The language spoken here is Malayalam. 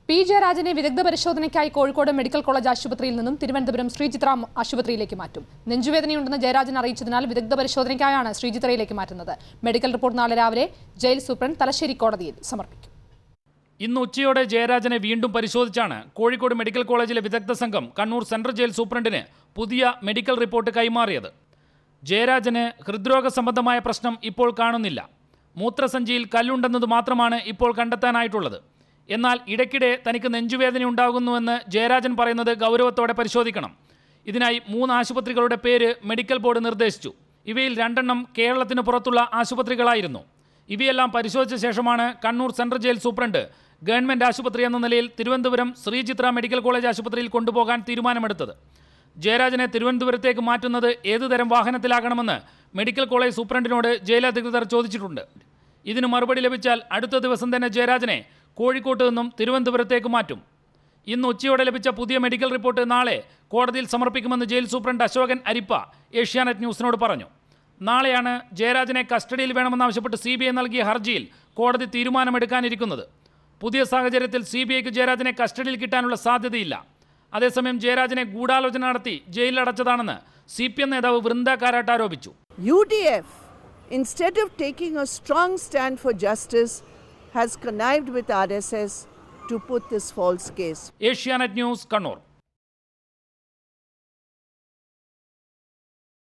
പി ജയരാജനെ വിദഗ്ധ പരിശോധനയ്ക്കായി കോഴിക്കോട് മെഡിക്കൽ കോളേജ് ആശുപത്രിയിൽ നിന്നും തിരുവനന്തപുരം ശ്രീചിത്ര ആശുപത്രിയിലേക്ക് മാറ്റും നെഞ്ചുവേദനയുണ്ടെന്ന് ജയരാജൻ അറിയിച്ചതിനാൽ വിദഗ്ധ പരിശോധനയ്ക്കായാണ് ശ്രീചിത്രയിലേക്ക് മാറ്റുന്നത് മെഡിക്കൽ റിപ്പോർട്ട് നാളെ രാവിലെ ജയിൽ സൂപ്രണ്ട് തലശ്ശേരി കോടതിയിൽ സമർപ്പിക്കും ഇന്ന് ഉച്ചയോടെ ജയരാജനെ വീണ്ടും പരിശോധിച്ചാണ് കോഴിക്കോട് മെഡിക്കൽ കോളേജിലെ വിദഗ്ധ സംഘം കണ്ണൂർ സെൻട്രൽ ജയിൽ സൂപ്രണ്ടിന് പുതിയ മെഡിക്കൽ റിപ്പോർട്ട് കൈമാറിയത് ജയരാജന് ഹൃദ്രോഗ സംബന്ധമായ പ്രശ്നം ഇപ്പോൾ കാണുന്നില്ല മൂത്രസഞ്ചിയിൽ കല്ലുണ്ടെന്നത് മാത്രമാണ് ഇപ്പോൾ കണ്ടെത്താനായിട്ടുള്ളത് എന്നാൽ ഇടയ്ക്കിടെ തനിക്ക് നെഞ്ചുവേദന ഉണ്ടാകുന്നുവെന്ന് ജയരാജൻ പറയുന്നത് ഗൗരവത്തോടെ പരിശോധിക്കണം ഇതിനായി മൂന്ന് ആശുപത്രികളുടെ പേര് മെഡിക്കൽ ബോർഡ് നിർദ്ദേശിച്ചു ഇവയിൽ രണ്ടെണ്ണം കേരളത്തിന് പുറത്തുള്ള ആശുപത്രികളായിരുന്നു ഇവയെല്ലാം പരിശോധിച്ച ശേഷമാണ് Kannur central jail superintendent government ആശുപത്രി എന്ന നിലയിൽ തിരുവനന്തപുരം ശ്രീചിത്ര മെഡിക്കൽ കോളേജ് ആശുപത്രിയിൽ കൊണ്ടുപോകാൻ തീരുമാനമെടുത്തത് ജയരാജനെ തിരുവനന്തപുരത്തേക്ക് മാറ്റുന്നത് ഏതുതരം വാഹനത്തിലാകണമെന്ന് മെഡിക്കൽ കോളേജ് സൂപ്രണ്ടിനോട് ജയിലധികൃതർ ചോദിച്ചിട്ടുണ്ട് ഇതിന് മറുപടി ലഭിച്ചാൽ അടുത്ത ദിവസം തന്നെ ജയരാജനെ കോഴിക്കോട്ട് നിന്നും തിരുവനന്തപുരത്തേക്ക് മാറ്റും ഇന്ന് ഉച്ചയോടെ ലഭിച്ച പുതിയ മെഡിക്കൽ റിപ്പോർട്ട് നാളെ കോടതിയിൽ സമർപ്പിക്കുമെന്ന് ജയിൽ സൂപ്രണ്ട് അശോകൻ അരിപ്പ ഏഷ്യാനെറ്റ് ന്യൂസിനോട് പറഞ്ഞു നാളെയാണ് ജയരാജനെ കസ്റ്റഡിയിൽ വേണമെന്നാവശ്യപ്പെട്ട് സി ബി ഐ നൽകിയ ഹർജിയിൽ കോടതി തീരുമാനമെടുക്കാനിരിക്കുന്നത് പുതിയ സാഹചര്യത്തിൽ സി ബി ഐക്ക് ജയരാജനെ കസ്റ്റഡിയിൽ കിട്ടാനുള്ള സാധ്യതയില്ല അതേസമയം ജയരാജനെ ഗൂഢാലോചന നടത്തി ജയിലിലടച്ചതാണെന്ന് സി പി എം നേതാവ് വൃന്ദ കാരാട്ട് ആരോപിച്ചു UDF, instead of taking a strong stand for justice, has connived with RSS to put this false case. Asianet news Kannur